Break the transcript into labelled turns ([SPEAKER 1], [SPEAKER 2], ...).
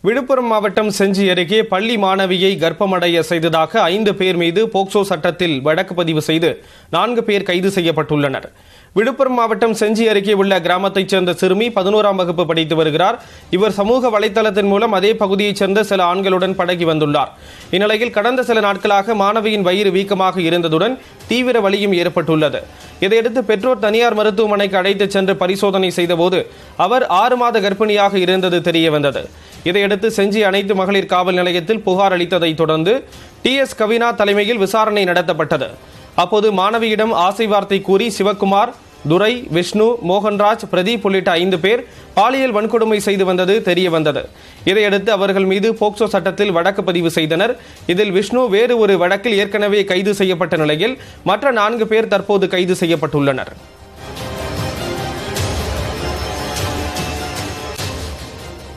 [SPEAKER 1] விழுப்புரம் மாவட்டம் செஞ்சி அருகே பள்ளி மாணவியை கர்ப்பமடைய செய்ததாக ஐந்து பேர் மீது போக்சோ சட்டத்தில் வழக்கு பதிவு செய்து நான்கு பேர் கைது செய்யப்பட்டுள்ளனர் விழுப்புரம் மாவட்டம் செஞ்சி அருகே உள்ள கிராமத்தைச் சேர்ந்த சிறுமி பதினோராம் வகுப்பு படித்து வருகிறார் இவர் சமூக வலைதளத்தின் மூலம் அதே பகுதியைச் சேர்ந்த சில ஆண்களுடன் பழகி வந்துள்ளார் இந்நிலையில் கடந்த சில நாட்களாக மாணவியின் வயிறு வீக்கமாக இருந்ததுடன் தீவிர வலியும் ஏற்பட்டுள்ளது இதையடுத்து பெற்றோர் தனியார் மருத்துவமனைக்கு அழைத்துச் சென்று பரிசோதனை செய்தபோது அவர் ஆறு மாத கர்ப்பிணியாக இருந்தது தெரிய வந்தது இதையடுத்து செஞ்சி அனைத்து மகளிர் காவல் நிலையத்தில் புகார் அளித்ததைத் தொடர்ந்து டி எஸ் கவினா தலைமையில் விசாரணை நடத்தப்பட்டது அப்போது மாணவியிடம் ஆசை வார்த்தை கூறி சிவக்குமார் துரை விஷ்ணு மோகன்ராஜ் பிரதீப் உள்ளிட்ட ஐந்து பேர் பாலியல் வன்கொடுமை செய்து வந்தது தெரிய வந்தது இதையடுத்து அவர்கள் மீது போக்சோ சட்டத்தில் வழக்கு பதிவு செய்தனர் இதில் விஷ்ணு வேறு ஒரு வழக்கில் ஏற்கனவே கைது செய்யப்பட்ட நிலையில் மற்ற நான்கு பேர் தற்போது கைது செய்யப்பட்டுள்ளனர்